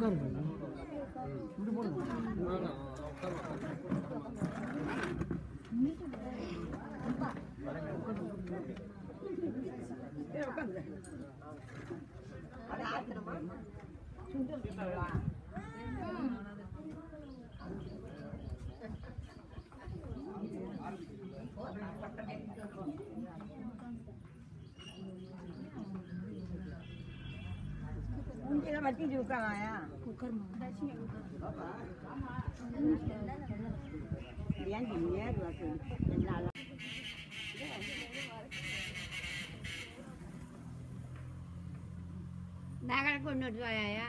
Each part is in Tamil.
உங்களை வட்டி உட்காராயா ஏன் ஏன் என்னால நகை கொண்டு வாயா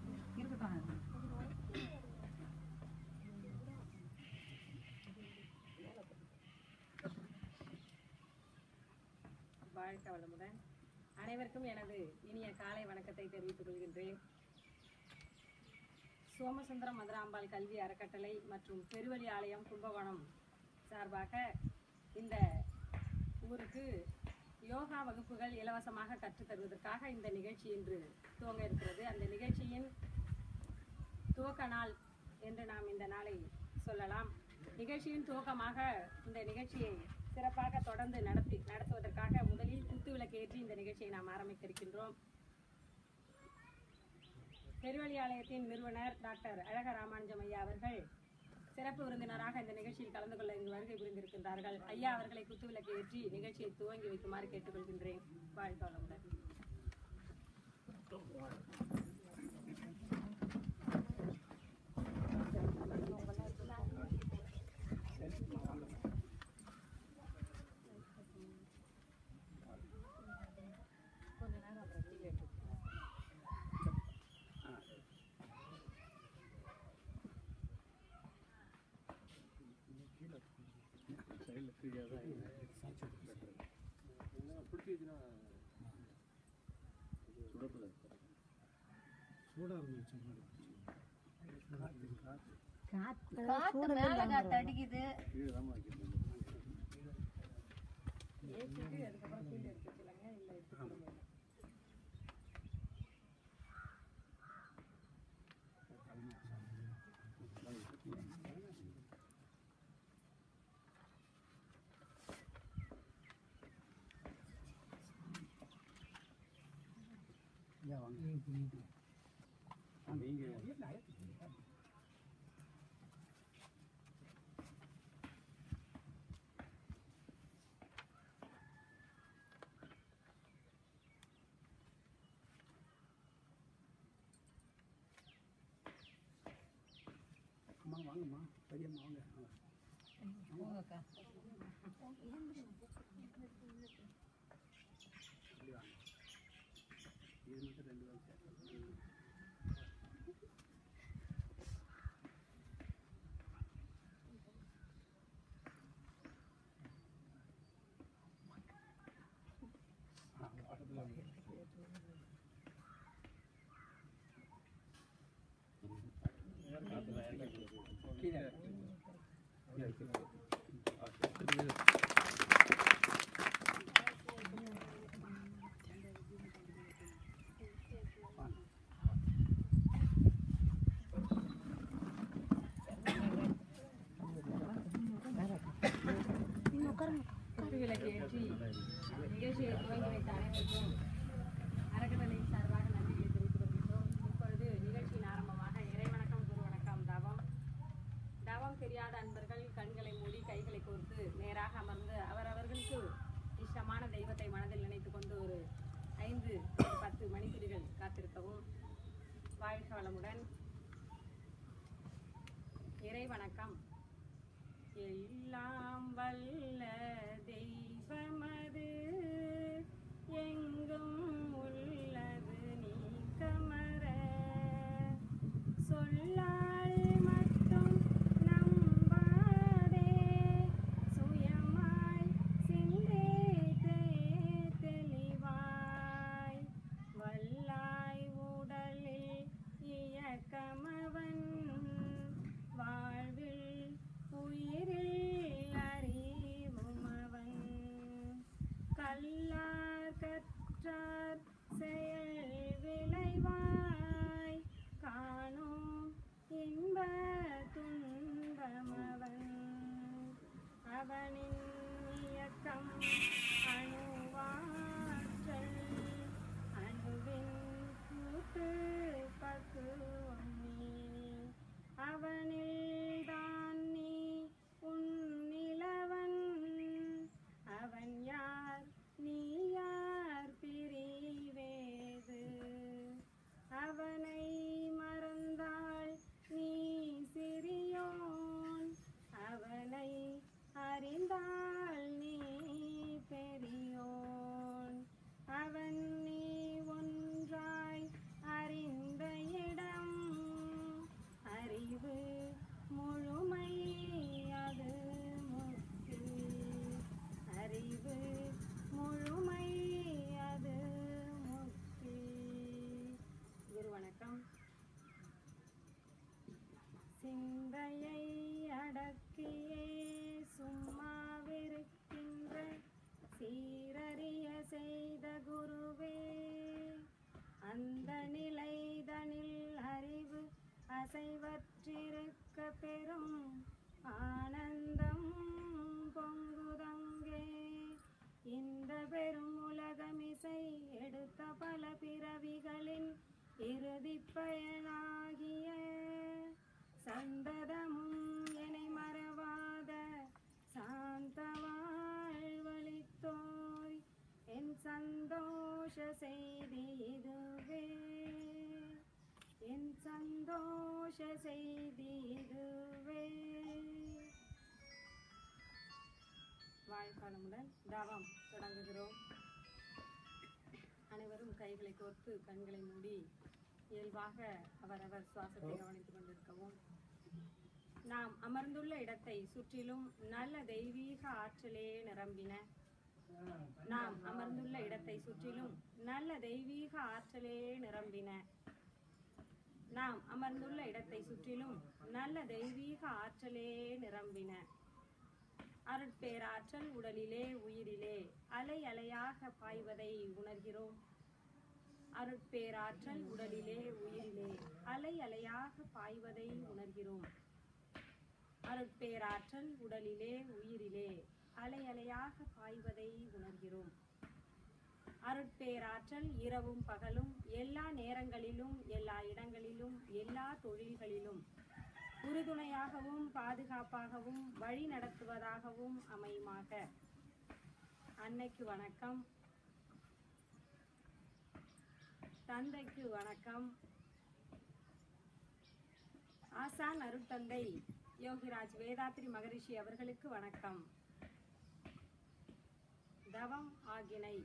வாழ்க வளமுடன் அனைவருக்கும் எனது இனிய காலை வணக்கத்தை தெரிவித்துக் கொள்கின்றேன் சோமசுந்தரம் மதுராம்பாள் கல்வி அறக்கட்டளை மற்றும் பெருவழி ஆலயம் கும்பகோணம் சார்பாக இந்த ஊருக்கு யோகா வகுப்புகள் இலவசமாக கற்றுத் தருவதற்காக இந்த நிகழ்ச்சி இன்று துவங்க இருக்கிறது அந்த நிகழ்ச்சியின் துவக்க நாள் என்று நாம் இந்த நாளை சொல்லலாம் நிகழ்ச்சியின் துவக்கமாக இந்த நிகழ்ச்சியை சிறப்பாக தொடர்ந்து நடத்தி நடத்துவதற்காக முதலில் குத்துவிளக்கு ஏற்றி இந்த நிகழ்ச்சியை நாம் ஆரம்பிக்க இருக்கின்றோம் பெருவழி ஆலயத்தின் நிறுவனர் டாக்டர் அழக ராமானுஜம் ஐயா அவர்கள் சிறப்பு விருந்தினராக இந்த நிகழ்ச்சியில் கலந்து கொள்ள இங்கு வருகை புரிந்திருக்கின்றார்கள் ஐயா அவர்களை குத்துவிளக்கு ஏற்றி நிகழ்ச்சியை துவங்கி வைக்குமாறு கேட்டுக்கொள்கின்றேன் வாழ்க வளமுடன் காத்து மேல காத்து அடிக்குது குத்துவிளக்கு ஏற்றி நிகழ்ச்சியை துவங்கி வைத்த அனைவருக்கும் அறக்கட்டளையின் சார்பாக நன்றியை தெரிவித்துக் கொள்கின்றோம் இப்பொழுது நிகழ்ச்சியின் ஆரம்பமாக இறைவணக்கம் குரு வணக்கம் தவம் தவம் தெரியாத அன்பர்கள் கண்களை மூடி கைகளை கோர்த்து நேராக அமர்ந்து அவரவர்களுக்கு இஷ்டமான தெய்வத்தை மனதில் நினைத்துக் கொண்டு ஒரு ஐந்து பத்து மணித்துளிகள் காத்திருக்கவும் வாழ்க வளமுடன் இறை வணக்கம் எல்லாம் வல்ல தெய்வமது எங்கும் உள்ளது நீக்கமர சொல்லால் மட்டும் நம்பாதே சுயமாய் சிந்தித்தே தெளிவாய் வல்லாய் உடலில் இயக்கமவன் வாழ்வில் உயிரில் அறிவுமவன் கல்லார் கற்றார் செயல் விளைவாய் காண சிந்தையை அடக்கியே சும்மாவிருக்கின்ற சீரறிய செய்த குருவே அந்த நிலைதனில் அறிவு அசைவற்றிருக்க பெறும் ஆனந்தம் பொங்குதங்கே இந்த பெரும் உலகமிசை எடுத்த பல பிறவிகளின் இறுதிப் பயனாகிய சந்ததமும் என்னை மறவாத சாந்த வாழ்வழித்தோய் என் சந்தோஷ செய்தி இதுவே என் சந்தோஷ செய்தி இதுவே வாழ்காலமுடன் தவம் தொடங்குகிறோம் அனைவரும் கைகளை கோர்த்து கண்களை மூடி இயல்பாக அவரவர் சுவாசத்தை கவனித்துக் கொண்டிருக்கவும் நாம் அமர்ந்துள்ள இடத்தை சுற்றிலும் நல்ல தெய்வீக ஆற்றலே நிரம்பின நாம் அமர்ந்துள்ள இடத்தை சுற்றிலும் நல்ல தெய்வீக ஆற்றலே நிரம்பின நாம் அமர்ந்துள்ள இடத்தை சுற்றிலும் நல்ல தெய்வீக ஆற்றலே நிரம்பின அருட்பேராற்றல் உடலிலே உயிரிலே அலை அலையாக பாய்வதை உணர்கிறோம் அருட்பேராற்றல் உடலிலே உயிரிலே அலை அலையாக பாய்வதை உணர்கிறோம் அருட்பேராற்றல் உடலிலே உயிரிலே அலை அலையாக பாய்வதை உணர்கிறோம் அருட்பேராற்றல் இரவும் பகலும் எல்லா நேரங்களிலும் எல்லா இடங்களிலும் எல்லா தொழில்களிலும் உறுதுணையாகவும் பாதுகாப்பாகவும் வழி நடத்துவதாகவும் அமையுமாக அன்னைக்கு வணக்கம் தந்தைக்கு வணக்கம் ஆசான் அருட்தந்தை யோகிராஜ் வேதாத்ரி மகரிஷி அவர்களுக்கு வணக்கம் தவம் ஆகினை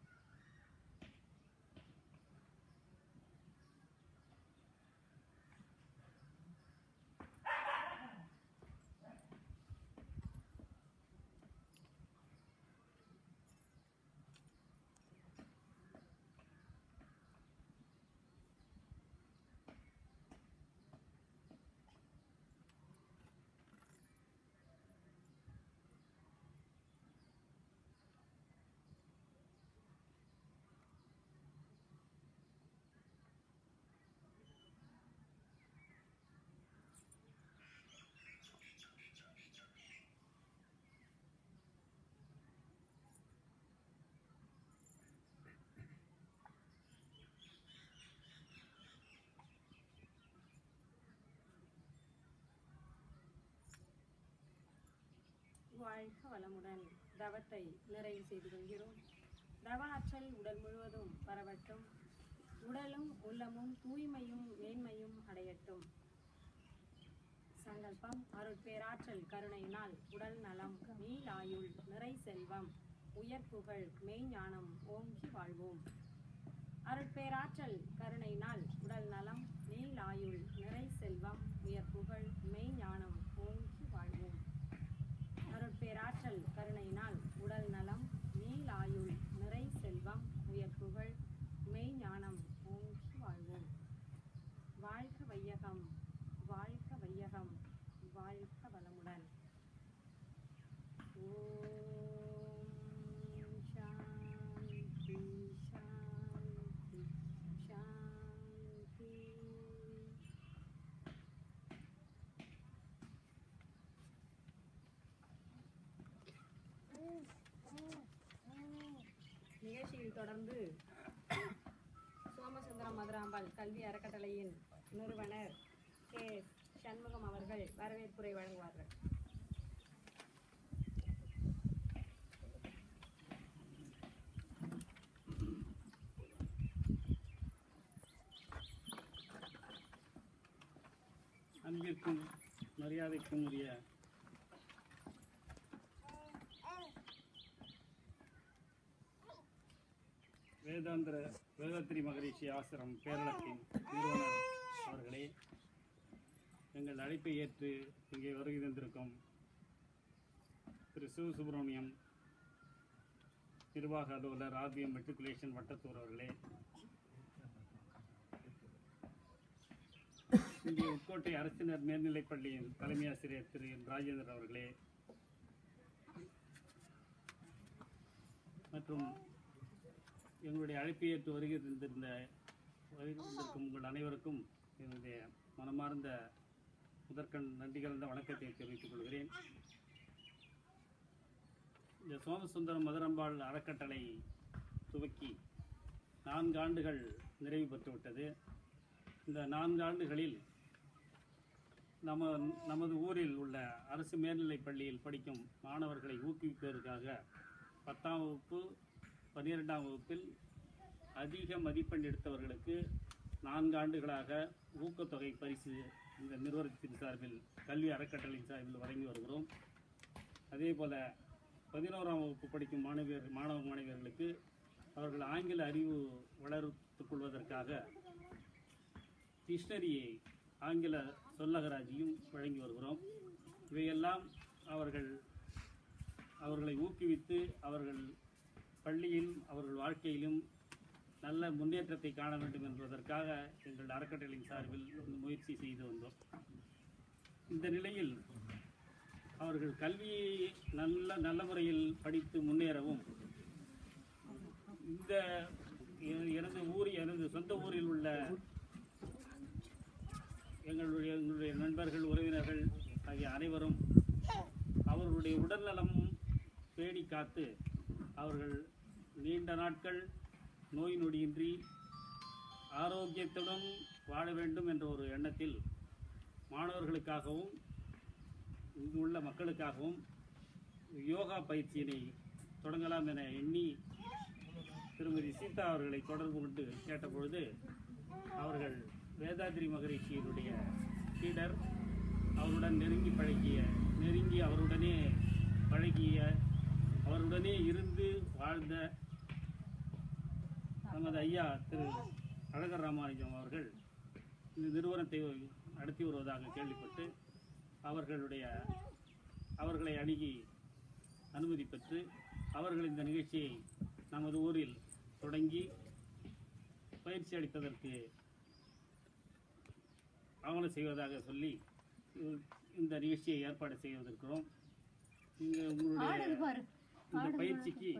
வாழ்க வளமுடன் தவத்தை நிறைவு செய்து கொள்கிறோம் தவ ஆற்றல் உடல் முழுவதும் பரவட்டும் உடலும் உள்ளமும் தூய்மையும் மேன்மையும் அடையட்டும் சங்கல்பம் அருட்பேராற்றல் கருணையினால் உடல் நலம் நீலாயுள் நிறை செல்வம் உயர் புகழ் மெய்ஞானம் ஓங்கி வாழ்வோம் அருட்பேராற்றல் கருணையினால் உடல் நலம் நீலாயுள் நிறை செல்வம் உயர் புகழ் மெய்ஞானம் ஓங்கி வாழ்வோம் அருட்பேராற்றல் கருணையினால் உடல் நலம் நீலாயுள் நிறை செல்வம் உயர் புகழ் மெய்ஞானம் ஓங்கி வாழ்வோம் வாழ்க வையகம் வாழ்க வையகம் வாழ்க வளமுடன் ஓம் சாந்தி சாந்தி சாந்தி நிகழ்ச்சியில் தொடர்ந்து சோமசுந்தரம் மதுராம்பாள் கல்வி அறக்கட்டளையின் நிறுவனர் கே சண்முகம் அவர்கள் வரவேற்புரை வழங்குவார்கள் அன்பிற்கும் மரியாதைக்கும் உரிய வேதாந்திர வேதாத்திரி மகரிஷி ஆசிரம் பேரளத்தின் நிறுவனர் அவர்களே எங்கள் அழைப்பை ஏற்று இங்கே வருகை தந்திருக்கும் திரு சிவசுப்பிரமணியம் நிர்வாக அலுவலர் ஆர்பிஎம் மெட்ரிகுலேஷன் வட்டத்தூர் அவர்களே இங்கே உட்கோட்டை அரசினர் மேல்நிலைப் பள்ளியின் தலைமை ஆசிரியர் திரு என் ராஜேந்திரன் அவர்களே மற்றும் எங்களுடைய அழைப்பை ஏற்று வருகை தந்திருந்த வருகை தந்திருக்கும் உங்கள் அனைவருக்கும் என்னுடைய மனமார்ந்த முதற்கண் நன்றி கலந்த வணக்கத்தை தெரிவித்துக் கொள்கிறேன் இந்த சோமசுந்தரம் மதுரம்பாள் அறக்கட்டளை துவக்கி நான்கு ஆண்டுகள் நிறைவு பெற்றுவிட்டது இந்த நான்கு ஆண்டுகளில் நம்ம நமது ஊரில் உள்ள அரசு மேல்நிலைப் பள்ளியில் படிக்கும் மாணவர்களை ஊக்குவிப்பதற்காக பத்தாம் வகுப்பு பன்னிரெண்டாம் வகுப்பில் அதிக மதிப்பெண் எடுத்தவர்களுக்கு நான்கு ஆண்டுகளாக ஊக்கத்தொகை பரிசு இந்த நிறுவனத்தின் சார்பில் கல்வி அறக்கட்டளையின் சார்பில் வழங்கி வருகிறோம் அதே போல் பதினோராம் வகுப்பு படிக்கும் மாணவியர் மாணவ மாணவியர்களுக்கு அவர்கள் ஆங்கில அறிவு வளர்த்துக் கொள்வதற்காக டிக்ஷனரியை ஆங்கில சொல்லகராஜியும் வழங்கி வருகிறோம் இவையெல்லாம் அவர்கள் அவர்களை ஊக்குவித்து அவர்கள் பள்ளியில் அவர்கள் வாழ்க்கையிலும் நல்ல முன்னேற்றத்தை காண வேண்டும் என்பதற்காக எங்கள் அறக்கட்டளையின் சார்பில் இந்த முயற்சி செய்து வந்தோம் இந்த நிலையில் அவர்கள் கல்வியை நல்ல நல்ல முறையில் படித்து முன்னேறவும் இந்த எ- எனது ஊர் எனது சொந்த ஊரில் உள்ள எங்களுடைய எங்களுடைய நண்பர்கள் உறவினர்கள் ஆகிய அனைவரும் அவர்களுடைய உடல்நலம் பேணி காத்து அவர்கள் நீண்ட நாட்கள் நோய் நொடியின்றி ஆரோக்கியத்துடன் வாழ வேண்டும் என்ற ஒரு எண்ணத்தில் மாணவர்களுக்காகவும் இங்கு உள்ள மக்களுக்காகவும் யோகா பயிற்சியினை தொடங்கலாம் என எண்ணி திருமதி சீதா அவர்களை தொடர்பு கொண்டு கேட்டபொழுது அவர்கள் வேதாத்ரி மகரிஷியினுடைய சீடர் அவருடன் நெருங்கி பழகிய நெருங்கி அவருடனே பழகிய அவருடனே இருந்து வாழ்ந்த நமது ஐயா திரு அழகர் ராமானுஜம் அவர்கள் இந்த நிறுவனத்தை நடத்தி வருவதாக கேள்விப்பட்டு அவர்களுடைய அவர்களை அணுகி அனுமதி பெற்று அவர்கள் இந்த நிகழ்ச்சியை நமது ஊரில் தொடங்கி பயிற்சி அளிப்பதற்கு ஆவணம் செய்வதாக சொல்லி இ- இந்த நிகழ்ச்சியை ஏற்பாடு செய்வதற்கிறோம் இங்கே உங்களுடைய இந்த பயிற்சிக்கு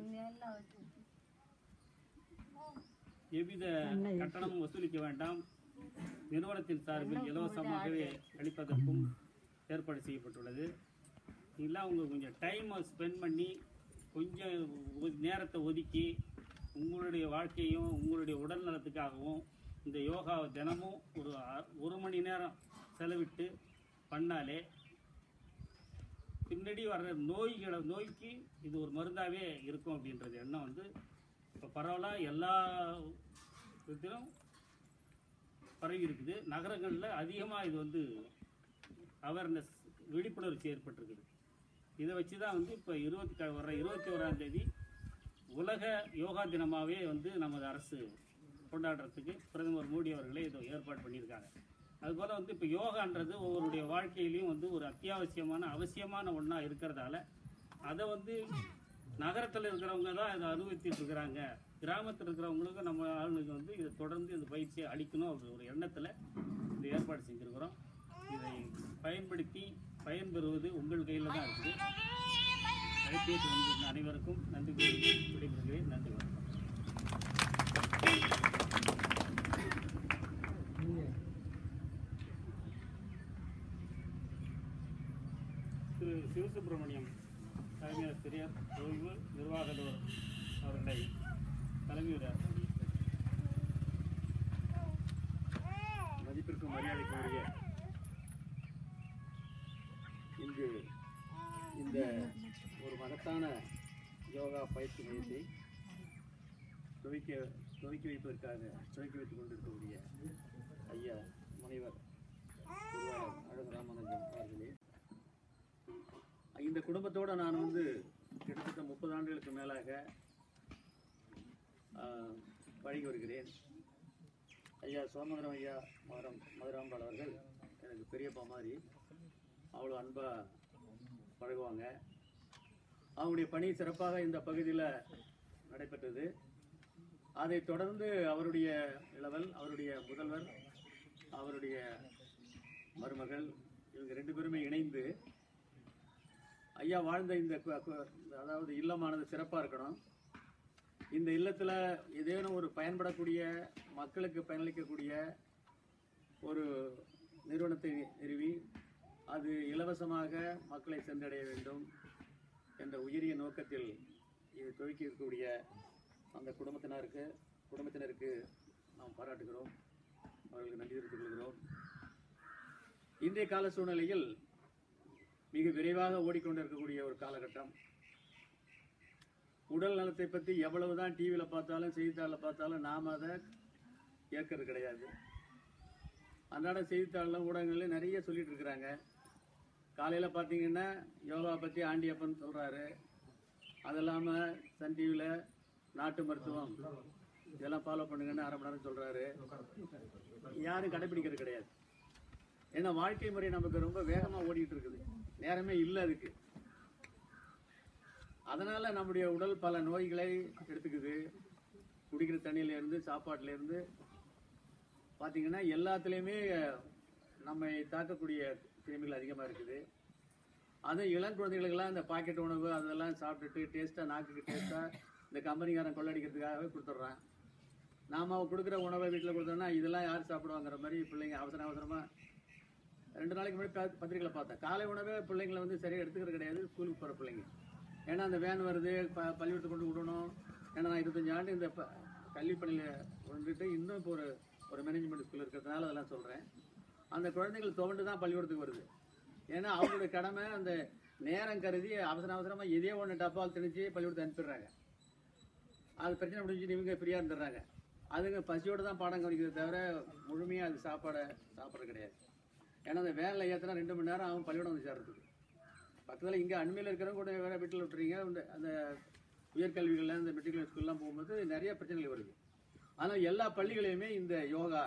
எவ்வித கட்டணமும் வசூலிக்க வேண்டாம் நிறுவனத்தின் சார்பில் இலவசமாகவே அளிப்பதற்கும் ஏற்பாடு செய்யப்பட்டுள்ளது இதெல்லாம் அவங்க கொஞ்சம் டைமை ஸ்பெண்ட் பண்ணி கொஞ்சம் ஒ- நேரத்தை ஒதுக்கி உங்களுடைய வாழ்க்கையும் உங்களுடைய உடல் நலத்துக்காகவும் இந்த யோகாவை தினமும் ஒரு அ- ஒரு மணி நேரம் செலவிட்டு பண்ணாலே பின்னாடி வர்ற நோய்களை நோய்க்கு இது ஒரு மருந்தாகவே இருக்கும் அப்படின்றது எண்ணம் வந்து இப்போ பரவலாக எல்லா விதத்திலும் பரவி இருக்குது நகரங்களில் அதிகமாக இது வந்து அவேர்னஸ் விழிப்புணர்ச்சி ஏற்பட்டிருக்குது இதை வச்சு தான் வந்து இப்போ இருபத்தி க- வர்ற இருபத்தி ஓராம் தேதி உலக யோகா தினமாகவே வந்து நமது அரசு கொண்டாடுறதுக்கு பிரதமர் மோடி அவர்களே இதை ஏற்பாடு பண்ணியிருக்காங்க அதுபோல் வந்து இப்போ யோகான்றது ஒவ்வொருடைய வாழ்க்கையிலையும் வந்து ஒரு அத்தியாவசியமான அவசியமான ஒன்றா இருக்கிறதால அதை வந்து நகரத்தில் இருக்கிறவங்க தான் இதை அனுபவித்துட்டு இருக்கிறாங்க கிராமத்தில் இருக்கிறவங்களுக்கும் நம்ம ஆளுங்களுக்கு வந்து இதை தொடர்ந்து இந்த பயிற்சியை அளிக்கணும் அப்படி ஒரு எண்ணத்தில் இந்த ஏற்பாடு செஞ்சுருக்கிறோம் இதை பயன்படுத்தி பயன்பெறுவது உங்கள் கையில் தான் இருக்குது அழைப்பேற்று வந்திருந்த அனைவருக்கும் நன்றி கூறி விடைபெறுகிறேன் நன்றி வணக்கம் திரு சிவசுப்பிரமணியம் தலைமை ஆசிரியர் ஓய்வு நிர்வாகதோர் அவர்களை தலைமையுரை மதிப்பிற்கும் மரியாதைக்குரிய இங்கு இந்த ஒரு மகத்தான யோகா பயிற்சி மையத்தை துவக்கி துவக்கி வைப்பதற்காக துவக்கி வைத்துக் கொண்டிருக்கக்கூடிய ஐயா முனைவர் திருவாளர் அழகு ராமானந்தம் அவர்களே இந்த குடும்பத்தோட நான் வந்து கிட்டத்தட்ட முப்பது ஆண்டுகளுக்கு மேலாக ஆஹ், பழகி வருகிறேன் ஐயா சோமகரம் ஐயா மதுரம் மதுராம்பாள் அவர்கள் எனக்கு பெரியப்பா மாதிரி அவ்வளோ அன்பாக பழகுவாங்க அவங்களுடைய பணி சிறப்பாக இந்த பகுதியில் நடைபெற்றது அதைத் தொடர்ந்து அவருடைய இளவல் அவருடைய முதல்வர் அவருடைய மருமகள் இவங்க ரெண்டு பேருமே இணைந்து ஐயா வாழ்ந்த இந்த கு- கு- அதாவது இல்லமானது சிறப்பாக இருக்கணும் இந்த இல்லத்தில் ஏதேனும் ஒரு பயன்படக்கூடிய மக்களுக்கு பயனளிக்கக்கூடிய ஒரு நிறுவனத்தை நிறுவி அது இலவசமாக மக்களை சென்றடைய வேண்டும் என்ற உயரிய நோக்கத்தில் இது துவக்கி இருக்கக்கூடிய அந்த குடும்பத்தினருக்கு குடும்பத்தினருக்கு நாம் பாராட்டுகிறோம் அவர்களுக்கு நன்றி தெரிவித்துக் கொள்கிறோம் இன்றைய கால சூழ்நிலையில் மிக விரைவாக ஓடிக்கொண்டிருக்கக்கூடிய ஒரு காலகட்டம் உடல் நலத்தை பற்றி எவ்வளவுதான் டிவியில் பார்த்தாலும் செய்தித்தாளில் பார்த்தாலும் நாம் அதை ஏற்கிறது கிடையாது அன்றாட செய்தித்தாளில் ஊடகங்களில் நிறைய சொல்லிட்டு இருக்கிறாங்க காலையில் பார்த்தீங்கன்னா யோகா பற்றி ஆண்டியப்பன் சொல்கிறாரு அது இல்லாமல் சன் டிவியில் நாட்டு மருத்துவம் இதெல்லாம் ஃபாலோ பண்ணுங்கன்னு அரை மணி நேரம் சொல்கிறாரு யாரும் கடைபிடிக்கிறது கிடையாது ஏன்னா வாழ்க்கை முறை நமக்கு ரொம்ப வேகமாக ஓடிட்டு இருக்குது நேரமே இல்லை அதுக்கு அதனால நம்முடைய உடல் பல நோய்களை எடுத்துக்குது குடிக்கிற தண்ணியில இருந்து சாப்பாட்டுல இருந்து பார்த்தீங்கன்னா எல்லாத்துலேயுமே நம்மை தாக்கக்கூடிய கிருமிகள் அதிகமாக இருக்குது அதுவும் இளம் குழந்தைகளுக்கெல்லாம் இந்த பாக்கெட் உணவு அதெல்லாம் சாப்பிட்டுட்டு டேஸ்ட்டாக நாக்குக்கு டேஸ்ட்டாக இந்த கம்பெனிக்காரன் கொள்ளடிக்கிறதுக்காகவே கொடுத்துட்றான் நாம் கொடுக்குற உணவை வீட்டில் கொடுத்தோம்னா இதெல்லாம் யார் சாப்பிடுவாங்கிற மாதிரி பிள்ளைங்க அவசர அவசரமாக ரெண்டு நாளைக்கு முன்னாடி ப- பத்திரிக்கையில் பார்த்தேன் காலை உணவே பிள்ளைங்களை வந்து சரியாக எடுத்துக்கிறது கிடையாது ஸ்கூலுக்கு போகிற பிள்ளைங்க ஏன்னா அந்த வேன் வருது ப பள்ளிக்கூடத்துக்கு கொண்டு விடணும் ஏன்னா நான் இருபத்தஞ்சு ஆண்டு இந்த ப கல்வி பணியில் வந்துட்டு இன்னும் இப்போ ஒரு ஒரு மேனேஜ்மெண்ட் ஸ்கூல் இருக்கிறதுனால அதெல்லாம் சொல்கிறேன் அந்த குழந்தைகள் துவண்டு தான் பள்ளிக்கூடத்துக்கு வருது ஏன்னா அவங்களுடைய கடமை அந்த நேரம் கருதி அவசர அவசரமாக எதே ஒன்று டப்பால் திணிச்சு பள்ளிக்கூடத்தை அனுப்பிடுறாங்க அது பிரச்சனை முடிஞ்சு இவங்க ஃப்ரீயாக இருந்துடுறாங்க அதுங்க பசியோடு தான் பாடம் கவனிக்கிறத தவிர முழுமையாக அது சாப்பாடை சாப்பிட்றது கிடையாது ஏன்னா அந்த வேனில் ஏற்றினா ரெண்டு மணி நேரம் ஆகும் பள்ளிக்கூடம் வந்து சேர்றதுக்கு பக்கத்தில் இங்கே அண்மையில் இருக்கிறவங்க கூட வேறு வீட்டில் விட்டுறீங்க இந்த அந்த உயர்கல்விகளில் இந்த மெட்ரிகுலர் ஸ்கூல்லாம் போகும்போது நிறைய பிரச்சனைகள் வருது ஆனால் எல்லா பள்ளிகளையுமே இந்த யோகா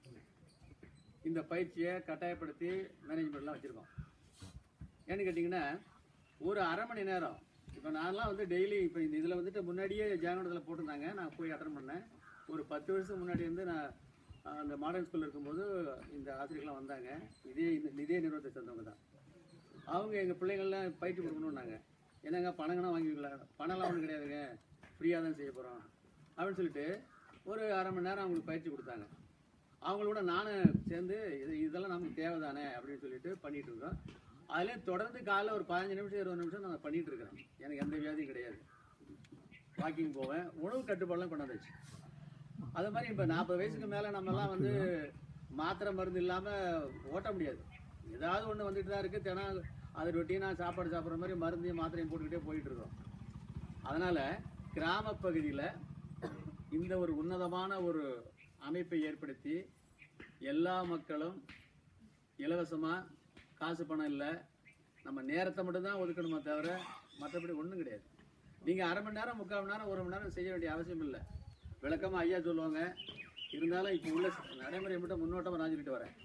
இந்த பயிற்சியை கட்டாயப்படுத்தி மேனேஜ்மெண்ட்லாம் வச்சுருக்கோம் ஏன்னு கேட்டிங்கன்னா ஒரு அரை மணி நேரம் இப்போ நான்லாம் வந்து டெய்லி இப்போ இந்த இதில் வந்துட்டு முன்னாடியே ஜானகத்தில் போட்டிருந்தாங்க நான் போய் அட்டன் பண்ணேன் ஒரு பத்து வருஷம் முன்னாடி வந்து நான் அஹ், அந்த மாடர்ன் ஸ்கூலில் இருக்கும்போது இந்த ஆசிரியர்கள்லாம் வந்தாங்க இதே இந்த இதே நிறுவனத்தை சேர்ந்தவங்க தான் அவங்க எங்கள் பிள்ளைங்கள்லாம் பயிற்சி கொடுக்கணுன்னாங்க என்னங்க பணங்கள்லாம் வாங்கிக்கலாம் பணம்லாம் ஒன்றும் கிடையாதுங்க ஃப்ரீயாக தான் செய்ய போகிறோம் அப்படின்னு சொல்லிட்டு ஒரு அரை மணி நேரம் அவங்களுக்கு பயிற்சி கொடுத்தாங்க அவங்களோட நானும் சேர்ந்து இது இதெல்லாம் நமக்கு தேவைதானே அப்படின்னு சொல்லிட்டு பண்ணிட்டு இருக்கோம் அதுலேயே தொடர்ந்து காலைல ஒரு பதினஞ்சு நிமிஷம் இருபது நிமிஷம் நான் பண்ணிட்டு இருக்கிறேன் எனக்கு எந்த வியாதியும் கிடையாது வாக்கிங் போவேன் உணவு கட்டுப்பாடுலாம் கொண்டாந்துச்சு அது மாதிரி இப்போ நாற்பது வயசுக்கு மேலே நம்மலாம் வந்து மாத்திரை மருந்து இல்லாமல் ஓட்ட முடியாது ஏதாவது ஒன்று வந்துட்டு தான் இருக்குது தினம் அது ரொட்டீனாக சாப்பாடு சாப்பிட்ற மாதிரி மருந்தையும் மாத்திரையும் போட்டுக்கிட்டே போயிட்டு இருக்கோம் அதனால் கிராம பகுதியில் இந்த ஒரு உன்னதமான ஒரு அமைப்பை ஏற்படுத்தி எல்லா மக்களும் இலவசமாக காசு பணம் இல்லை நம்ம நேரத்தை மட்டும்தான் ஒதுக்கணுமே தவிர மற்றபடி ஒன்றும் கிடையாது நீங்கள் அரை மணி நேரம் முக்கால் மணி நேரம் ஒரு மணி நேரம் செய்ய வேண்டிய அவசியம் இல்லை விளக்கமாக ஐயா சொல்லுவாங்க இருந்தாலும் இப்போ உள்ள நடைமுறை மட்டும் முன்னோட்டமாக நான் சொல்லிட்டு வரேன்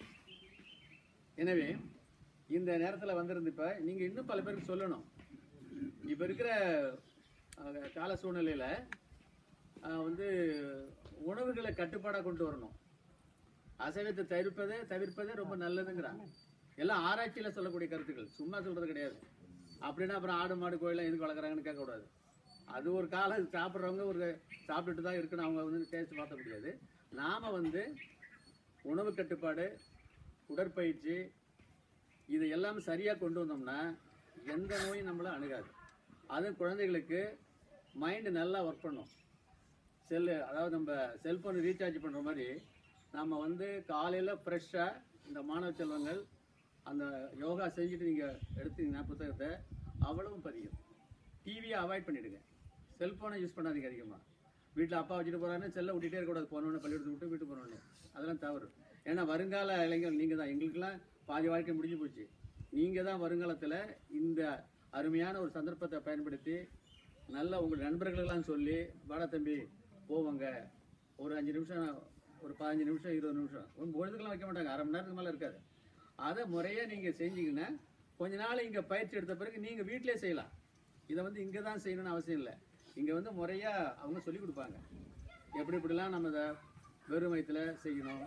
எனவே இந்த நேரத்தில் வந்திருந்து இப்போ நீங்கள் இன்னும் பல பேருக்கு சொல்லணும் இப்போ இருக்கிற அஹ், கால சூழ்நிலையில் வந்து உணவுகளை கட்டுப்பாடாக கொண்டு வரணும் அசைவத்தை தவிர்ப்பதே தவிர்ப்பதே ரொம்ப நல்லதுங்கிறாங்க எல்லாம் ஆராய்ச்சியில் சொல்லக்கூடிய கருத்துக்கள் சும்மா சொல்கிறது கிடையாது அப்படின்னா அப்புறம் ஆடு மாடு கோயிலாம் எதுக்கு வளர்க்குறாங்கன்னு கேட்கக்கூடாது அது ஒரு காலம் சாப்பிட்றவங்க ஒரு சாப்பிட்டுட்டு தான் இருக்கணும் அவங்க வந்து டேஸ்ட் மாற்ற முடியாது நாம் வந்து உணவு கட்டுப்பாடு உடற்பயிற்சி இதை எல்லாம் சரியாக கொண்டு வந்தோம்னா எந்த நோயும் நம்மளை அணுகாது அதுவும் குழந்தைகளுக்கு மைண்டு நல்லா ஒர்க் பண்ணும் செல்லு அதாவது நம்ம செல்ஃபோன் ரீசார்ஜ் பண்ணுற மாதிரி நம்ம வந்து காலையில் ஃப்ரெஷ்ஷாக இந்த மாணவ செல்வங்கள் அந்த யோகா செஞ்சுட்டு நீங்கள் எடுத்தீங்கன்னா புத்தகத்தை அவ்வளவும் பதியும் டிவியை அவாய்ட் பண்ணிவிடுங்க செல்ஃபோனை யூஸ் பண்ணாதீங்க அதிகமாக வீட்டில் அப்பா வச்சுட்டு போகிறாருன்னு செல்லை விட்டுட்டே இருக்கக்கூடாது போனோன்னு பள்ளிக்கூடத்துக்கு விட்டு வீட்டு போனோன்னு அதெல்லாம் தவறு ஏன்னா வருங்கால இளைஞர்கள் நீங்கள் தான் எங்களுக்கெல்லாம் பாதி வாழ்க்கை முடிஞ்சு போச்சு நீங்கள் தான் வருங்காலத்தில் இந்த அருமையான ஒரு சந்தர்ப்பத்தை பயன்படுத்தி நல்ல உங்கள் நண்பர்களுக்கெல்லாம் சொல்லி வாடா தம்பி போவாங்க ஒரு அஞ்சு நிமிஷம் ஒரு பதினஞ்சு நிமிஷம் இருபது நிமிஷம் ஒரு பொழுதுக்கெல்லாம் வைக்க மாட்டாங்க அரை மணி நேரத்துக்கு மேலே இருக்காது அதை முறையாக நீங்கள் செஞ்சீங்கன்னா கொஞ்ச நாள் இங்கே பயிற்சி எடுத்த பிறகு நீங்கள் வீட்டிலே செய்யலாம் இதை வந்து இங்கே தான் செய்யணும்னு அவசியம் இல்லை இங்கே வந்து முறையாக அவங்க சொல்லி கொடுப்பாங்க எப்படி இப்படிலாம் நம்ம இதை வெறும் வயிற்றுல செய்யணும்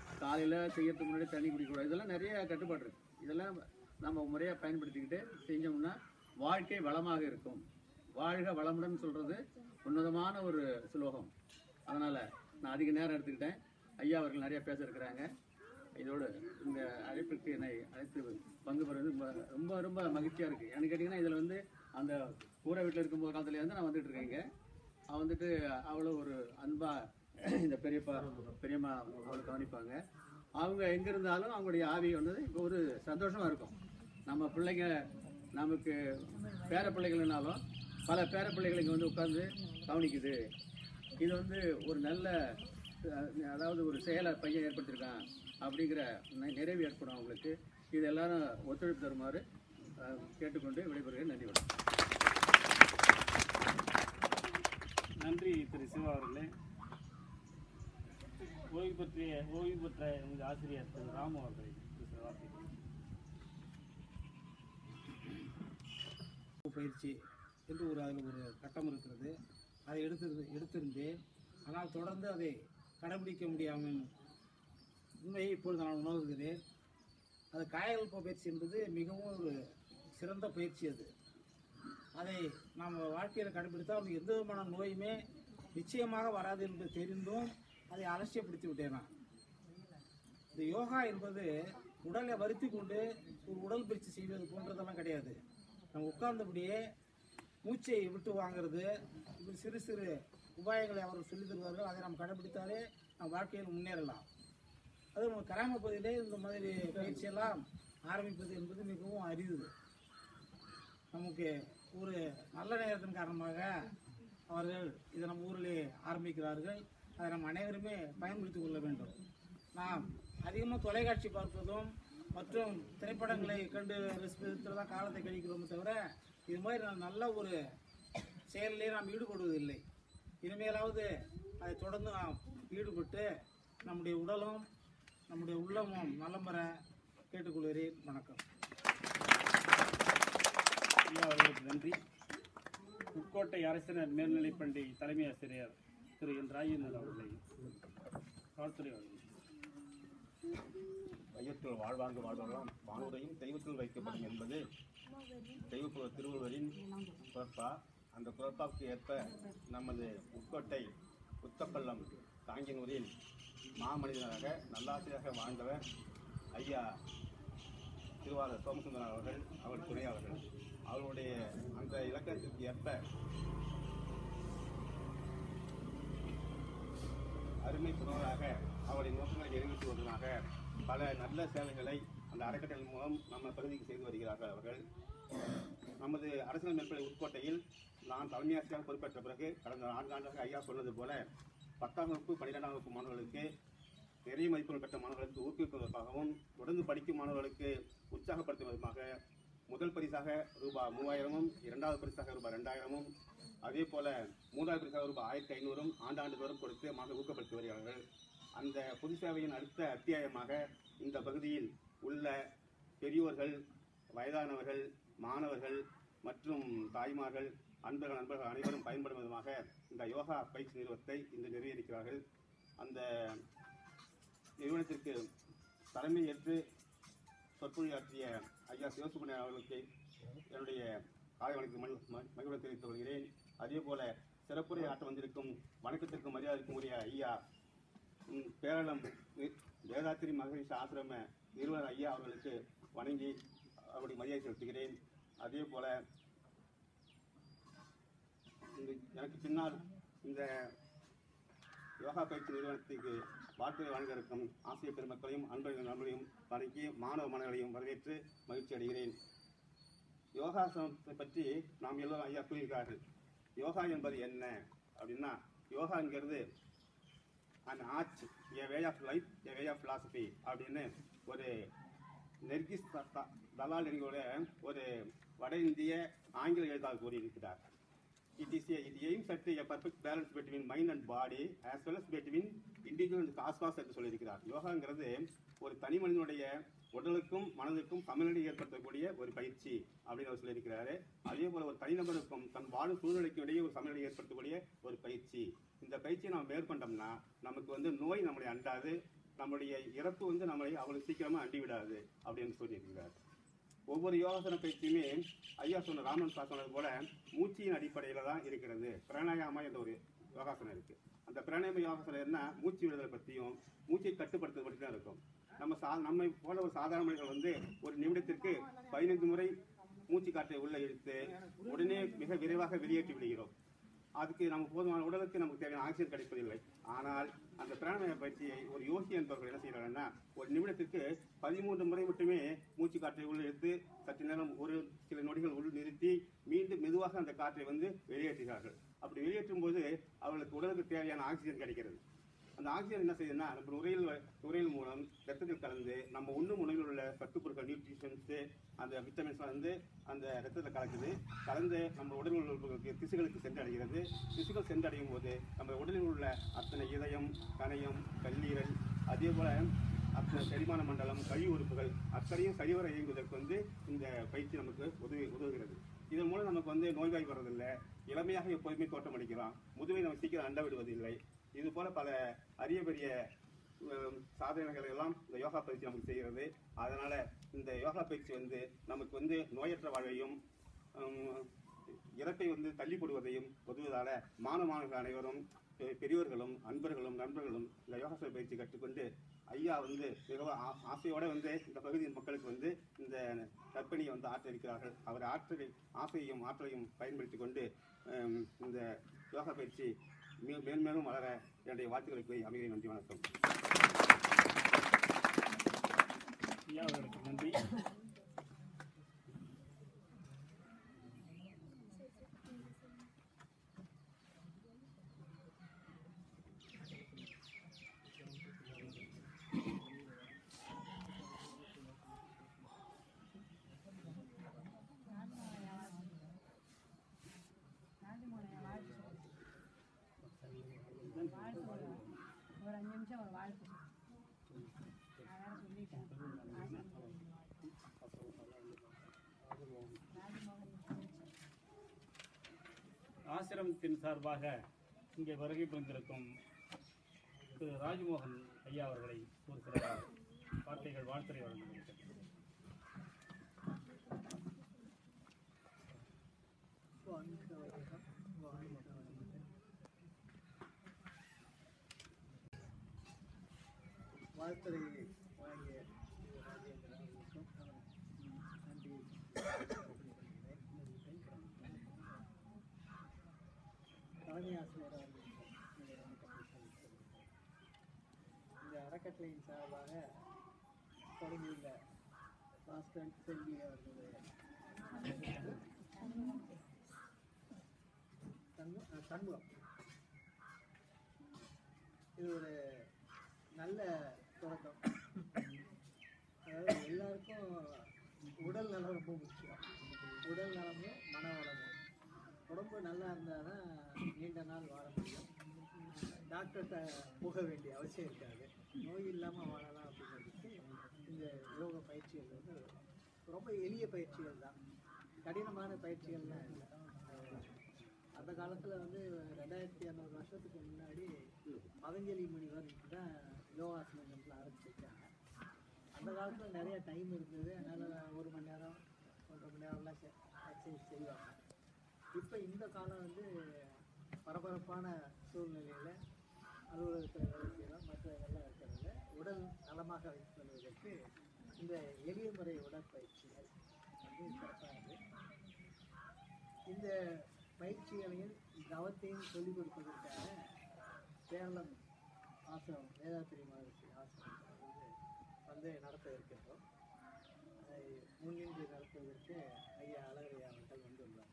காலையில் செய்யறதுக்கு முன்னாடி தண்ணி குடிக்கக்கூடாது இதெல்லாம் நிறைய கட்டுப்பாடு இருக்கு இதெல்லாம் நம்ம முறையாக பயன்படுத்திக்கிட்டு செஞ்சோம்னா வாழ்க்கை வளமாக இருக்கும் வாழ்க வளமுடன் சொல்றது உன்னதமான ஒரு சுலோகம் அதனால நான் அதிக நேரம் எடுத்துக்கிட்டேன் ஐயா அவர்கள் நிறைய பேச இருக்கிறாங்க இதோடு இந்த அழைப்பிற்கு என்னை அழைத்து பங்கு பெறுவது ரொம்ப ரொம்ப ரொம்ப மகிழ்ச்சியாக இருக்குது எனக்கு கேட்டிங்கன்னா இதில் வந்து அந்த கூரை வீட்டில் இருக்கும்போது காலத்துலேருந்து நான் வந்துட்டு இருக்கேன் இங்க. அவன் வந்துட்டு அவ்வளோ ஒரு அன்பாக இந்த பெரியப்பா பெரியம்மா அவ்வளோ கவனிப்பாங்க அவங்க எங்கே இருந்தாலும் அவங்களுடைய ஆவி வந்து இப்போ ஒரு சந்தோஷமாக இருக்கும் நம்ம பிள்ளைங்க நமக்கு பேர பிள்ளைகள்னாலும் பல பேர பிள்ளைகள் இங்கே வந்து உட்காந்து கவனிக்குது இது வந்து ஒரு நல்ல அஹ், அதாவது ஒரு செயலை பையன் ஏற்படுத்தியிருக்கான் அப்படிங்கிற நி- நிறைவு ஏற்படும் அவங்களுக்கு இது எல்லாரும் ஒத்துழைப்பு தருமாறு அஹ், கேட்டுக்கொண்டு விடைபெறுகிறேன் நன்றி வணக்கம் நன்றி திரு சிவா அவர்களே ஓய்வு பற்றிய ஓய்வு பெற்ற எங்கள் ஆசிரியர் திரு ராமு அவர்களை ஒரு சில வார்த்தைகள். பயிற்சி என்று ஒரு அதில் ஒரு கட்டம் இருக்கிறது அதை எடுத்து எடுத்திருந்தேன் ஆனால் தொடர்ந்து அதை கடைபிடிக்க முடியாமல் உண்மையை இப்பொழுது நான் உணர்கிறேன் அது காயகல்ப பயிற்சி என்பது மிகவும் ஒரு சிறந்த பயிற்சி அது அதை நாம் வாழ்க்கையில் கடைபிடித்தால் அவனுக்கு எந்த விதமான நோயுமே நிச்சயமாக வராது என்று தெரிந்தும் அதை அலட்சியப்படுத்தி விட்டேன் நான் இந்த யோகா என்பது உடலை வருத்தி கொண்டு ஒரு உடல் பயிற்சி செய்வது போன்றதெல்லாம் கிடையாது நம்ம உட்கார்ந்தபடியே மூச்சை விட்டு வாங்குறது இப்படி சிறு சிறு உபாயங்களை அவர்கள் சொல்லித் தருவார்கள் அதை நாம் கடைபிடித்தாலே நம் வாழ்க்கையில் முன்னேறலாம் அது நம்ம கிராம பகுதியிலே இந்த மாதிரி பயிற்சியெல்லாம் ஆரம்பிப்பது என்பது மிகவும் அரிது நமக்கு ஒரு நல்ல நேரத்தின் காரணமாக அவர்கள் இதை நம்ம ஊரிலே ஆரம்பிக்கிறார்கள் அதை நம்ம அனைவருமே பயன்படுத்திக் கொள்ள வேண்டும் நாம் அதிகமாக தொலைக்காட்சி பார்ப்பதும் மற்றும் திரைப்படங்களை கண்டு ரசிப்பதில் தான் காலத்தை கழிக்கிறோமே தவிர இது மாதிரி நான் நல்ல ஒரு செயலிலே நாம் ஈடுபடுவதில்லை இனிமேலாவது அதை தொடர்ந்து நாம் ஈடுபட்டு நம்முடைய உடலும் நம்முடைய உள்ளமும் நலம் பெற கேட்டுக்கொள்கிறேன் வணக்கம் ஐயா அவர்களுக்கு நன்றி புட்கோட்டை அரசினர் மேல்நிலைப்பள்ளி தலைமை ஆசிரியர் திரு என் ராஜேந்திரன் அவர்களை வாழ்த்துறை வழங்குகிறேன். வையத்தில் வாழ்வாங்கு வாழ்வெல்லாம் வானுரையும் தெய்வத்தில் வைக்கப்படும் என்பது தெய்வ திருவள்ளுவரின் குரப்பா அந்த குரப்பாவுக்கு ஏற்ப நமது உட்கோட்டை உத்தப்பள்ளம் தாங்கினூரில் மாமனிதனாக நல்லாசிரியராக வாழ்ந்தவர் ஐயா திருவாளர் சோமசுந்தரன் அவர்கள் அவர் துணை அவர்கள் அவருடைய அந்த இலக்கணத்திற்கு ஏற்ப அருமை புனராக அவருடைய நோக்கங்களை நிறைவேற்றுவதற்காக பல நல்ல சேவைகளை அந்த அறக்கட்டளை மூலம் நம்ம பகுதிக்கு செய்து வருகிறார்கள் அவர்கள் நமது அரசியல் மேற்படி உட்கோட்டையில் நான் தலைமையாசிரியராக பொறுப்பேற்ற பிறகு கடந்த நான்கு ஆண்டாக ஐயா சொன்னது போல பத்தாம் வகுப்பு பன்னிரெண்டாம் வகுப்பு மாணவர்களுக்கு நிறைய மதிப்பெண்கள் பெற்ற மாணவர்களுக்கு ஊக்குவிப்பதற்காகவும் தொடர்ந்து படிக்கும் மாணவர்களுக்கு உற்சாகப்படுத்துவதற்காக முதல் பரிசாக ரூபாய் மூவாயிரமும் இரண்டாவது பரிசாக ரூபாய் ரெண்டாயிரமும் அதே போல மூன்றாவது பரிசாக ரூபாய் ஆயிரத்தி ஐநூறும் ஆண்டாண்டு தோறும் கொடுத்து மாணவர்கள் ஊக்கப்படுத்தி வருகிறார்கள் அந்த பொது சேவையின் அடுத்த அத்தியாயமாக இந்த பகுதியில் உள்ள பெரியோர்கள் வயதானவர்கள் மாணவர்கள் மற்றும் தாய்மார்கள் அன்பர்கள் நண்பர்கள் அனைவரும் பயன்படும் விதமாக இந்த யோகா பயிற்சி நிறுவனத்தை இன்று நிறுவியிருக்கிறார்கள் அந்த நிறுவனத்திற்கு தலைமை ஏற்று சொற்பொழியாற்றிய ஐயா சிவசுப்ரமணியன் அவர்களுக்கு என்னுடைய காலை வணக்கம் மகிழ்வு தெரிவித்து வருகிறேன் அதே போல சிறப்புரை ஆற்ற வந்திருக்கும் வணக்கத்திற்கும் மரியாதைக்கும் உரிய ஐயா ம், பேரளம் வே- வேதாத்திரி மகரிஷி ஆசிரம நிறுவனர் ஐயா அவர்களுக்கு வணங்கி அவருடைய மரியாதை செலுத்துகிறேன் அதே போல இந்த எனக்கு பின்னால் இந்த யோகா பயிற்சி நிறுவனத்துக்கு வாழ்த்துறை வழங்க இருக்கும் ஆசிரியர் பெருமக்களையும் அன்பர்கள் நண்பர்களையும் வணங்கி மாணவ மாணவர்களையும் வரவேற்று மகிழ்ச்சி அடைகிறேன் யோகாசனத்தை பற்றி நாம் எல்லோரும் ஐயா கூறியிருக்கார்கள் யோகா என்பது என்ன அப்படின்னா யோகாங்கிறது and art a way of life a way of philosophy அப்படின்னு ஒரு நெர்கிஸ் த- த- தலால் என்கிற ஒரு வட இந்திய ஆங்கில எழுத்தாளர் கூறியிருக்கிறார் It is a, it aims at a perfect balance between mind and body as well as between individual and cosmos என்று சொல்லியிருக்கிறார் யோகாங்கிறது ஒரு தனி மனிதனுடைய உடலுக்கும் மனதுக்கும் சமநிலை ஏற்படுத்தக்கூடிய ஒரு பயிற்சி அப்படின்னு அவர் சொல்லியிருக்கிறாரு அதே போல ஒரு தனிநபருக்கும் தன் வாழும் சூழ்நிலைக்கும் இடையே ஒரு சமநிலை ஏற்படுத்தக்கூடிய ஒரு பயிற்சி இந்த பயிற்சியை நாம் மேற்கொண்டோம்னா நமக்கு வந்து நோய் நம்மளை அண்டாது நம்முடைய இறப்பு வந்து நம்மளை அவ்வளவு சீக்கிரமா அண்டி விடாது அப்படின்னு சொல்லியிருக்கிறார் ஒவ்வொரு யோகாசன பயிற்சியுமே ஐயா சொன்ன ராமன் சார் சொன்னது போல மூச்சியின் அடிப்படையில தான் இருக்கிறது பிராணாயாமா என்ற ஒரு யோகாசனம் இருக்கு அந்த பிராணாயாம யோகாசனம் என்ன மூச்சு விடுதலை பற்றியும் மூச்சை கட்டுப்படுத்துறது பற்றி தான் இருக்கும் நம்ம சா நம்மை போல ஒரு சாதாரண மனிதர்கள் வந்து ஒரு நிமிடத்திற்கு பதினைந்து முறை மூச்சு காற்றை உள்ள இழுத்து உடனே மிக விரைவாக வெளியேற்றி விடுகிறோம் அதுக்கு நம்ம போதுமான உடலுக்கு நமக்கு தேவையான ஆக்சிஜன் கிடைப்பதில்லை ஆனால் அந்த பிராணாயாம பயிற்சியை ஒரு யோகி என்பவர்கள் என்ன செய்யறாங்கன்னா ஒரு நிமிடத்திற்கு பதிமூன்று முறை மட்டுமே மூச்சு காற்றை உள்ள எடுத்து சற்று நேரம் ஒரு சில நொடிகள் உள் நிறுத்தி மீண்டும் மெதுவாக அந்த காற்றை வந்து வெளியேற்றுகிறார்கள் அப்படி வெளியேற்றும் போது அவர்களுக்கு உடலுக்கு தேவையான ஆக்சிஜன் கிடைக்கிறது அந்த ஆக்சிஜன் என்ன செய்யுதுன்னா நம்ம நுரையீரல் வ- நுரையீரல் மூலம் ரத்தத்தில் கலந்து நம்ம உண்ணும் உணவில் உள்ள சத்து பொருட்கள் நியூட்ரிஷன்ஸு அந்த விட்டமின்ஸ் வந்து அந்த ரத்தத்தில் கலக்குது கலந்து நம்ம உடலில் உள்ள திசுகளுக்கு சென்றடைகிறது திசுகள் சென்றடையும் போது நம்ம உடலில் உள்ள அத்தனை இதயம் கணையம் கல்லீரல் அதே போல அத்தனை செரிமான மண்டலம் கழிவு உறுப்புகள் அத்தனையும் சரிவர இயங்குவதற்கு வந்து இந்த பயிற்சி நமக்கு உதவி உதவுகிறது இதன் மூலம் நமக்கு வந்து நோய்வாய் வர்றதில்லை இளமையாக எப்போதுமே தோட்டம் அடிக்கலாம் முதுமை நம்ம சீக்கிரம் அண்ட விடுவதில்லை இது போல பல அரிய பெரிய உம், சாதனைகள் எல்லாம் இந்த யோகா பயிற்சி நமக்கு செய்கிறது அதனால இந்த யோகா பயிற்சி வந்து நமக்கு வந்து நோயற்ற வாழ்வையும் உம், இறப்பை வந்து தள்ளி போடுவதையும் உதவுவதால மாணவ மாணவர்கள் அனைவரும் பெ- பெரியோர்களும் அன்பர்களும் நண்பர்களும் இந்த யோகாசன பயிற்சி கற்றுக்கொண்டு ஐயா வந்து மிகவும் ஆ- ஆசையோட வந்து இந்த பகுதியின் மக்களுக்கு வந்து இந்த கற்பனையை வந்து ஆற்றிருக்கிறார்கள் அவர் ஆற்றலை ஆசையையும் ஆற்றலையும் பயன்படுத்தி கொண்டு உம், இந்த யோகா பயிற்சி மே- மேன்மேலும் வளர என்னுடைய வாழ்த்துக்களை போய் அமைகிறேன் நன்றி வணக்கம் ஐயா அவர்களுக்கு நன்றி ஒரு அஞ்சு நிமிஷம் ஒரு வாழ்த்து நான் வேற சொல்லிட்டேன் ஆசிரமத்தின் சார்பாக இங்கே வருகை புரிந்திருக்கும் திரு ராஜ்மோகன் ஐயா அவர்களை ஒரு சில வார்த்தைகள் வாழ்த்துறை வழங்குகிறேன் வாழ்த்துறை வழங்கிய ராஜேந்திரன் அவர்களுக்கும் நன்றி தலைமை ஆசிரியர் அவர்களுக்கும் என்னுடைய வணக்கத்தை தெரிவித்துக் இந்த அறக்கட்டளையின் சார்பாக தொடங்கியுள்ள பாஸ்கர் செல்வி அவர்களுடைய தங்கு- அஹ் சண்முகம் இது ஒரு நல்ல தொடக்கம் அதாவது எல்லாருக்கும் உடல் நலம் ரொம்ப முக்கியம் உடல் நலமும் மன வளமும் உடம்பு நல்லா இருந்தால் தான் நீண்ட நாள் வாழ முடியும் டாக்டர்கிட்ட போக வேண்டிய அவசியம் இருக்காது நோய் இல்லாமல் வாழலாம் அப்படிங்கிறதுக்கு இந்த யோக பயிற்சிகள் வந்து ரொம்ப எளிய பயிற்சிகள் தான் கடினமான பயிற்சிகள்லாம் இல்லை அஹ் அந்த காலத்தில் வந்து ரெண்டாயிரத்தி இரநூறு வருஷத்துக்கு முன்னாடி பதஞ்சலி முனிவர் தான் யோகாசனங்கள்ல ஆரம்பிச்சிருக்காங்க அந்த காலத்தில் நிறைய டைம் இருந்தது அதனால் ஒரு மணி நேரம் ஒன்றரை மணி நேரம்லாம் எக்ஸசைஸ் செய்வாங்க இப்போ இந்த காலம் வந்து பரபரப்பான சூழ்நிலையில் அலுவலகத்தில் வேலை செய்யலாம் மற்ற இதெல்லாம் இருக்கிறதுல உடல் நலமாக வைத்துக் கொள்வதற்கு இந்த எளிய முறை உடற்பயிற்சிகள் வந்து சிறப்பானது இந்த பயிற்சிகளையும் தவத்தையும் சொல்லிக் கொடுப்பதற்காக கேரளம் ஆசிரமம் வேதாத்திரி மகர்ஷி ஆசிரமம் வந்து வந்து நடத்த இருக்கின்றோம் அதை முன்னின்று நடத்துவதற்கு ஐயா அழகரையா அவர்கள் வந்துள்ளார்கள்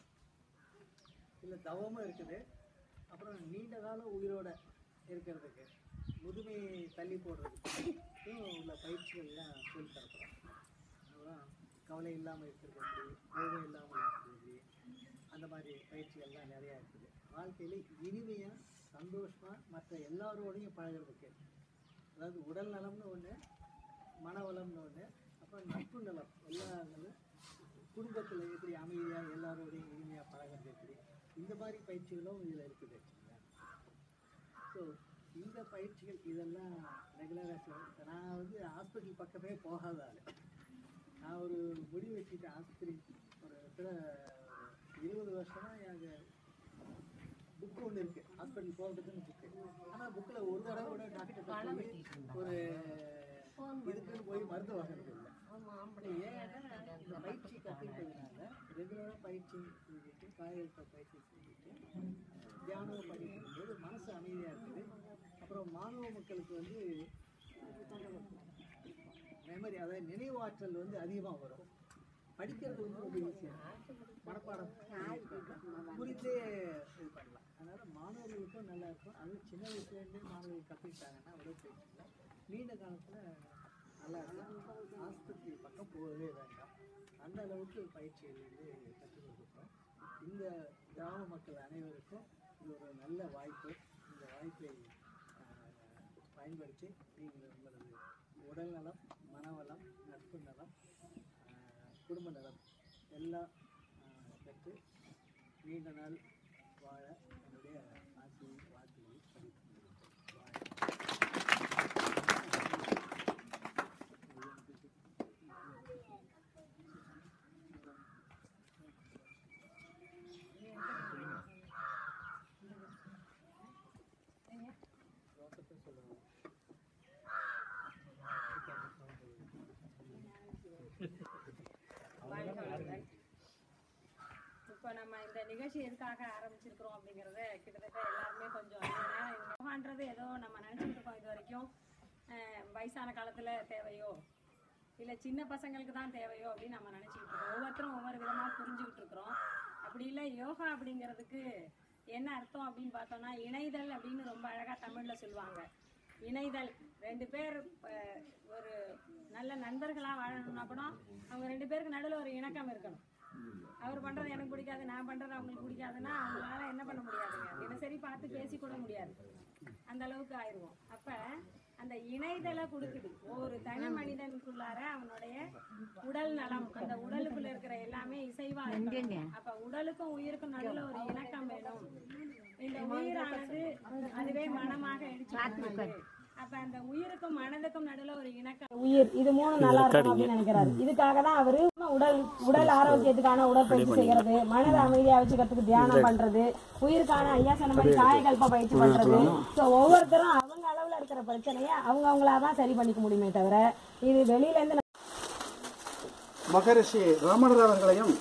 இதில் தவமும் இருக்குது அப்புறம் நீண்ட காலம் உயிரோட இருக்கிறதுக்கு முதுமையை தள்ளி போடுறதுக்கு உள்ள பயிற்சிகள்லாம் சொல்லி தரப்போம் அப்புறம் கவலை இல்லாமல் இருக்கிறது எப்படி கோபம் இல்லாமல் இருக்கிறது எப்படி அந்த மாதிரி பயிற்சிகள்லாம் நிறையா இருக்குது வாழ்க்கையில் இனிமையாக சந்தோஷமாக மற்ற எல்லாரோடையும் பழகிறதுக்கு அதாவது உடல் நலம்னு ஒன்று மனவளம்னு ஒன்று அப்புறம் நட்பு நலம் எல்லாங்களும் குடும்பத்தில் எப்படி அமைதியாக எல்லாரோடையும் இனிமையாக பழகிறது எப்படி இந்த மாதிரி பயிற்சிகளும் இதில் இருக்குது ஸோ இந்த பயிற்சிகள் இதெல்லாம் ரெகுலராக நான் வந்து ஹாஸ்பிட்டல் பக்கமே போகாத ஆள் நான் ஒரு முடிவு வச்சுட்டு ஆஸ்பத்திரி ஒரு இடத்துல ஒரு இருபது வருஷமா எனக்கு புக்கு ஒன்று இருக்கு ஹாஸ்பிட்டல் போகிறதுக்குன்னு புக்கு ஆனால் புக்கில் ஒரு தடவை கூட டாக்டர் ஒரு இதுக்குன்னு போய் மருந்து வாங்குறது இல்லை ஏன்னா இந்த பயிற்சி கற்றுக்கிட்டதுனால ரெகுலராக பயிற்சி செஞ்சுட்டு காயகல்ப பயிற்சி செஞ்சுட்டு தியானம் பண்ணிட்டு போது மனசு அமைதியாக இருக்குது அப்புறம் மாணவ மக்களுக்கு வந்து மெமரி அதாவது நினைவாற்றல் வந்து அதிகமாக வரும் படிக்கிறது வந்து ரொம்ப ஈஸியாக மனப்பாடம் புரிந்தே இது பண்ணலாம் அதனால் மாணவர்களுக்கும் நல்லா இருக்கும் அதுவும் சின்ன வயசுலேருந்தே மாணவர்கள் கற்றுக்கிட்டாங்கன்னா உடற்பயிற்சியில் நீண்ட காலத்தில் நல்லா இருக்கும் ஆஸ்பத்திரி பக்கம் போகவே வேண்டாம் அந்த அளவுக்கு பயிற்சிகள் வந்து கற்றுக் கொடுக்குறோம் இந்த கிராம மக்கள் அனைவருக்கும் இது ஒரு நல்ல வாய்ப்பு இந்த வாய்ப்பை ஆஹ், பயன்படுத்தி நீங்கள் உங்களது உடல் நலம் மனவளம் நட்பு நலம் ஆஹ், குடும்ப நலம் எல்லாம் ஆஹ், பெற்று நீண்ட நாள் வாழ என்னுடைய ஆசையை வாழ்க்கையை படித்து வாழ வாழ்க வளமுடன். இப்போ நம்ம இந்த நிகழ்ச்சி எதுக்காக ஆரம்பிச்சிருக்கிறோம் அப்படிங்கறத கிட்டத்தட்ட எல்லாருமே கொஞ்சம் யோகான்றது ஏதோ நம்ம நினைச்சிட்டு இருக்கோம் இது வரைக்கும் அஹ், வயசான காலத்துல தேவையோ இல்ல சின்ன பசங்களுக்கு தான் தேவையோ அப்படின்னு நம்ம நினைச்சிட்டு இருக்கோம் ஒவ்வொருத்தரும் ஒவ்வொரு விதமா புரிஞ்சுக்கிட்டு இருக்கிறோம் அப்படி இல்லை யோகா அப்படிங்கிறதுக்கு என்ன அர்த்தம் அப்படின்னு பார்த்தோம்னா இணைதல் அப்படின்னு ரொம்ப அழகா தமிழ்ல சொல்லுவாங்க இணைதல் ரெண்டு பேர் அஹ், ஒரு நல்ல நண்பர்களா வாழணும்னா கூட அவங்க ரெண்டு பேருக்கு நடுவில் ஒரு இணக்கம் இருக்கணும் அவர் பண்றது எனக்கு பிடிக்காது நான் பண்றது அவங்களுக்கு பிடிக்காதுன்னா அவங்களால என்ன பண்ண முடியாதுங்க தினசரி பார்த்து பேசி கூட முடியாது அந்த அளவுக்கு ஆயிடுவோம் அப்ப அந்த இணைதலை கொடுக்குது ஒரு தனி மனிதனுக்குள்ளார அவனுடைய உடல் நலம் அந்த உடலுக்குள்ள இருக்கிற எல்லாமே இசைவா இருக்கணும் அப்ப உடலுக்கும் உயிருக்கும் நடுவுல ஒரு இணக்கம் வேணும் இந்த உயிரானது அதுவே மனமாக எடுத்து அப்ப அந்த உயிருக்கும் மனதுக்கும் நடுவுல ஒரு இணக்கம் உயிர் இது மூணு நல்லா இருக்கும் அப்படின்னு நினைக்கிறாரு இதுக்காக தான் அவரு உடல் உடல் ஆரோக்கியத்துக்கான உடற்பயிற்சி செய்யறது மனதை அமைதியா வச்சுக்கிறதுக்கு தியானம் பண்றது உயிருக்கான ஐயா சொன்ன மாதிரி காயகல்ப பயிற்சி பண்றது சோ ஒவ்வொருத்தரும் அவங்க அளவுல இருக்கிற பிரச்சனைய அவங்க அவங்களாதான் சரி பண்ணிக்க முடியுமே தவிர இது வெளியில இருந்து மகரிஷி ராமணர் அவர்களையும்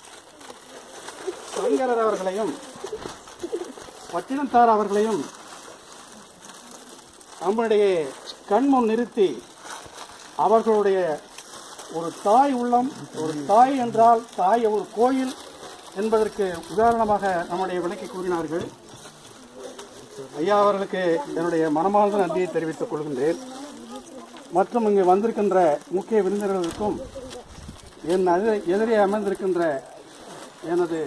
சங்கரர் அவர்களையும் பட்டினத்தார் அவர்களையும் நம்முடைய கண்முன் நிறுத்தி அவர்களுடைய ஒரு தாய் உள்ளம் ஒரு தாய் என்றால் தாய் ஒரு கோயில் என்பதற்கு உதாரணமாக நம்முடைய விளக்கி கூறினார்கள் ஐயா அவர்களுக்கு என்னுடைய மனமார்ந்த நன்றியை தெரிவித்துக் கொள்கின்றேன் மற்றும் இங்கு வந்திருக்கின்ற முக்கிய விருந்தினர்களுக்கும் என் எதிரே- எதிரே அமர்ந்திருக்கின்ற எனது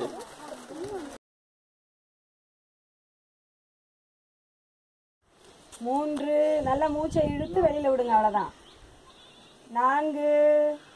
மூன்று நல்ல மூச்சை இழுத்து வெளியில விடுங்க அவ்வளவுதான் நான்கு